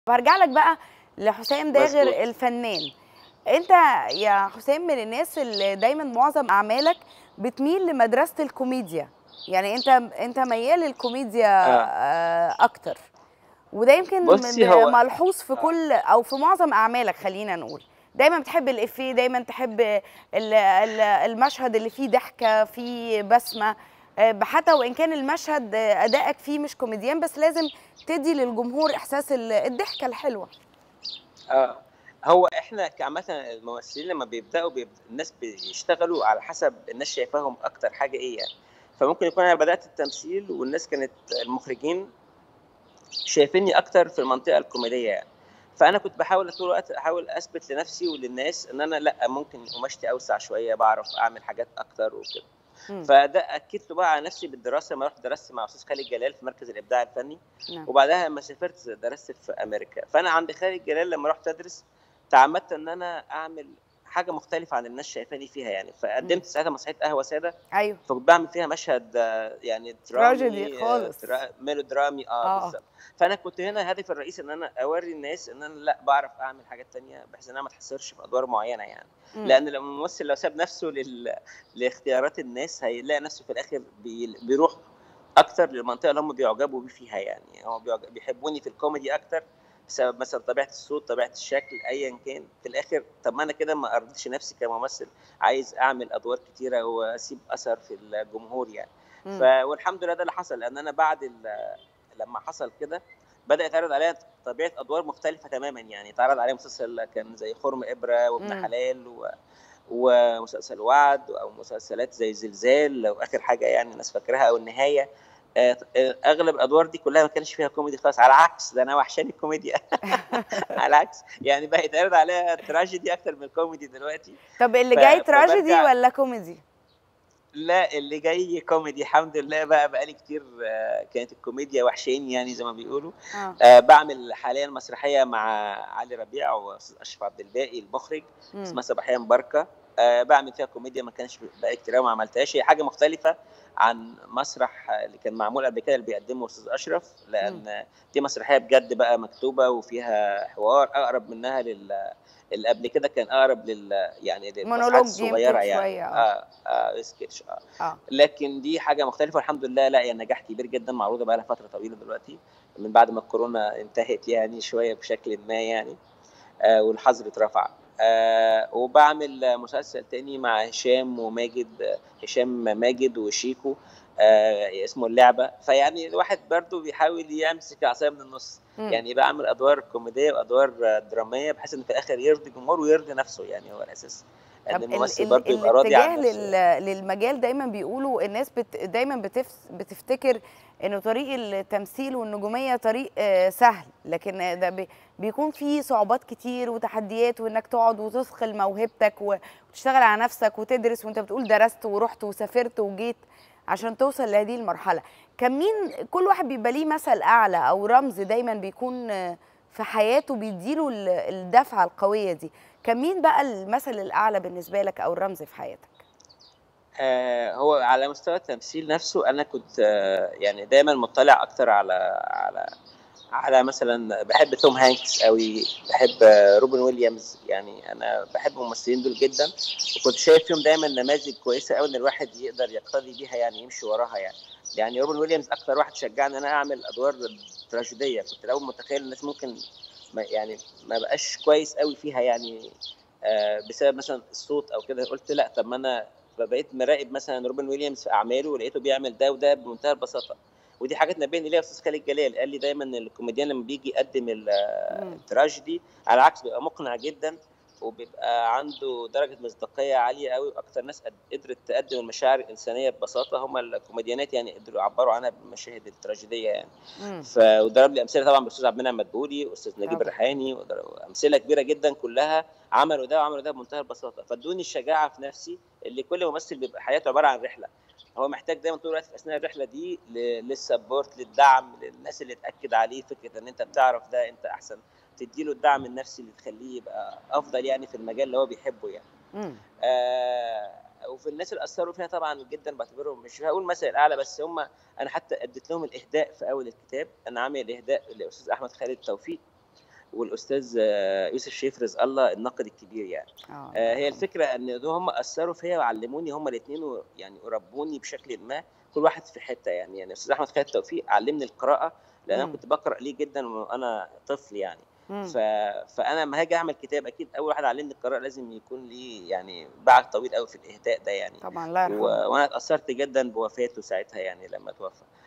وهرجع لك بقى لحسام داغر مظبوط. الفنان انت يا حسام من الناس اللي دايما معظم اعمالك بتميل لمدرسه الكوميديا يعني انت انت ميال للكوميديا آه. آه. اكتر وده يمكن بصي، م- هو- ملحوظ في آه. كل او في معظم اعمالك خلينا نقول دايما بتحب الافيه دايما تحب ال- ال- المشهد اللي فيه ضحكه فيه بسمه آه، حتى وان كان المشهد آه، ادائك فيه مش كوميديان بس لازم تدي للجمهور احساس ال- الضحكه الحلوه اه هو احنا كعامة الممثلين لما بيبداوا بيبدأ الناس بيشتغلوا على حسب الناس شايفاهم اكتر حاجه ايه يعني فممكن يكون انا بدات التمثيل والناس كانت المخرجين شايفيني اكتر في المنطقه الكوميديه يعني فانا كنت بحاول طول الوقت احاول اثبت لنفسي وللناس ان انا لا ممكن قماشتي اوسع شويه بعرف اعمل حاجات اكتر وكده مم. فده اكدته بقى على نفسي بالدراسه لما رحت درست مع استاذ خالد جلال في مركز الابداع الفني نعم. وبعدها لما سافرت درست في امريكا فانا عند خالد جلال لما رحت ادرس تعمدت ان انا اعمل حاجه مختلفه عن الناس شايفاني فيها يعني فقدمت ساعتها مسرحيه قهوه ساده ايوه فكنت بعمل فيها مشهد آه، يعني درامي تراجيدي خالص. ميلو درامي اه, آه. آه. بالظبط فانا كنت هنا هدفي الرئيسي ان انا اوري الناس ان انا لا بعرف اعمل حاجات تانية بحيث ان انا ما اتحصرش في ادوار معينه يعني مم. لان لو الممثل لو ساب نفسه لل... لاختيارات الناس هيلاقي نفسه في الاخر بي... بيروح اكتر للمنطقه اللي هم بيعجبوا بيه فيها يعني هم بيعجب... بيحبوني في الكوميدي اكتر بسبب مثلا طبيعه الصوت طبيعه الشكل ايا كان في الاخر طب ما انا كده ما ارضيتش نفسي كممثل عايز اعمل ادوار كتيره واسيب اثر في الجمهور يعني مم. ف... والحمد لله ده اللي حصل لان انا بعد ال... لما حصل كده بدا يتعرض عليا طبيعه ادوار مختلفه تماما يعني اتعرض عليا مسلسل كان زي خرم ابره وابن مم. حلال و... ومسلسل وعد او مسلسلات زي زلزال لو اخر حاجه يعني الناس فاكراها او النهايه آه، آه، اغلب الادوار دي كلها ما كانش فيها كوميدي خالص على العكس ده انا وحشاني الكوميديا على العكس يعني بقى يتعرض عليها تراجيدي اكتر من الكوميدي دلوقتي طب اللي ف- جاي تراجيدي فبرجع- ولا كوميدي لا اللي جاي كوميدي الحمد لله بقى بقالي كتير آه، كانت الكوميديا وحشاني يعني زي ما بيقولوا اه آه، بعمل حاليا مسرحيه مع علي ربيع واستاذ اشرف عبد الباقي المخرج مم. اسمها صباحيه مباركه آه، بعمل فيها كوميديا ما كانش بقالي كتير أوي ما عملتهاش هي حاجه مختلفه عن مسرح آه، اللي كان معمول قبل كده اللي بيقدمه استاذ اشرف لان آه، دي مسرحيه بجد بقى مكتوبه وفيها حوار اقرب منها لل اللي قبل كده كان اقرب لل يعني مونولوج للمسرحيات يمكن الصغيره شوية، يعني آه. اه اه سكتش اه اه لكن دي حاجه مختلفه والحمد لله لا يعني نجاح كبير جدا معروضه بقى لها فتره طويله دلوقتي من بعد ما الكورونا انتهت يعني شويه بشكل ما يعني آه والحظر اترفع آه وبعمل مسلسل تاني مع هشام وماجد آه، هشام ماجد وشيكو آه اسمه اللعبه فيعني الواحد برضو بيحاول يمسك العصايه من النص مم. يعني بعمل ادوار كوميديه وادوار آه، دراميه بحيث ان في الاخر يرضي الجمهور ويرضي نفسه يعني هو الاساس ان طب ال- الممثل ال- برضه يبقى راضي الاتجاه عن نفسه لل- للمجال دايما بيقولوا الناس بت دايما بتف بتفتكر انه طريق التمثيل والنجوميه طريق آه، سهل لكن ده بي- بيكون فيه صعوبات كتير وتحديات وانك تقعد وتثقل موهبتك و- وتشتغل على نفسك وتدرس وانت بتقول درست ورحت وسافرت وجيت عشان توصل لهذه المرحله كان مين كل واحد بيبقى ليه مثل اعلى او رمز دايما بيكون آه، في حياته بيديله ال- الدفعه القويه دي كان مين بقى المثل الاعلى بالنسبه لك او الرمز في حياتك آه، هو على مستوى التمثيل نفسه انا كنت آه، يعني دايما مطلع اكتر على على على مثلا بحب توم هانكس قوي بحب آه، روبن ويليامز يعني انا بحب الممثلين دول جدا وكنت شايف فيهم دايما نماذج كويسه قوي ان الواحد يقدر يقتدي بيها يعني يمشي وراها يعني يعني روبن ويليامز اكتر واحد شجعني ان انا اعمل ادوار تراجيديه كنت الاول متخيل الناس ممكن ما يعني ما بقاش كويس قوي فيها يعني آه، بسبب مثلا الصوت او كده قلت لا طب ما انا فبقيت مراقب مثلا روبن ويليامز في اعماله ولقيته بيعمل ده وده بمنتهى البساطه ودي حاجات نبهني ليها استاذ خالد جلال قال لي دايما ان الكوميديان لما بيجي يقدم ال- مم. التراجيدي على العكس بيبقى مقنع جدا وبيبقى عنده درجه مصداقيه عاليه قوي واكتر ناس قد- قدرت تقدم المشاعر الانسانيه ببساطه هم الكوميديانات يعني قدروا يعبروا عنها بالمشاهد التراجيديه يعني مم. ف وضرب لي امثله طبعا بالاستاذ عبد المنعم مدبولي واستاذ نجيب طبعا. الريحاني وضرب- امثله كبيره جدا كلها عملوا ده وعملوا ده بمنتهى البساطه فادوني الشجاعه في نفسي اللي كل ممثل بيبقى حياته عباره عن رحله هو محتاج دايما طول الوقت في اثناء الرحله دي ل- للسبورت للدعم للناس اللي تاكد عليه فكره ان انت بتعرف ده انت احسن تديله الدعم النفسي اللي تخليه يبقى افضل يعني في المجال اللي هو بيحبه يعني مم. آه وفي الناس اللي اثروا فيها طبعا جدا بعتبرهم مش هقول مثل الاعلى بس هم انا حتى اديت لهم الاهداء في اول الكتاب انا عامل اهداء لاستاذ احمد خالد توفيق والاستاذ آه، يوسف شريف رزق الله الناقد الكبير يعني اه آه، هي الفكره ان دول هم اثروا فيا وعلموني هم الاثنين يعني وربوني بشكل ما كل واحد في حته يعني يعني استاذ احمد خالد توفيق علمني القراءه لان انا مم. كنت بقرا ليه جدا وانا طفل يعني مم. ف... فانا لما هاجي اعمل كتاب اكيد اول واحد علمني القراءه لازم يكون ليه يعني بعد طويل قوي في الاهداء ده يعني طبعا الله يرحمه و... وانا اتاثرت جدا بوفاته ساعتها يعني لما توفى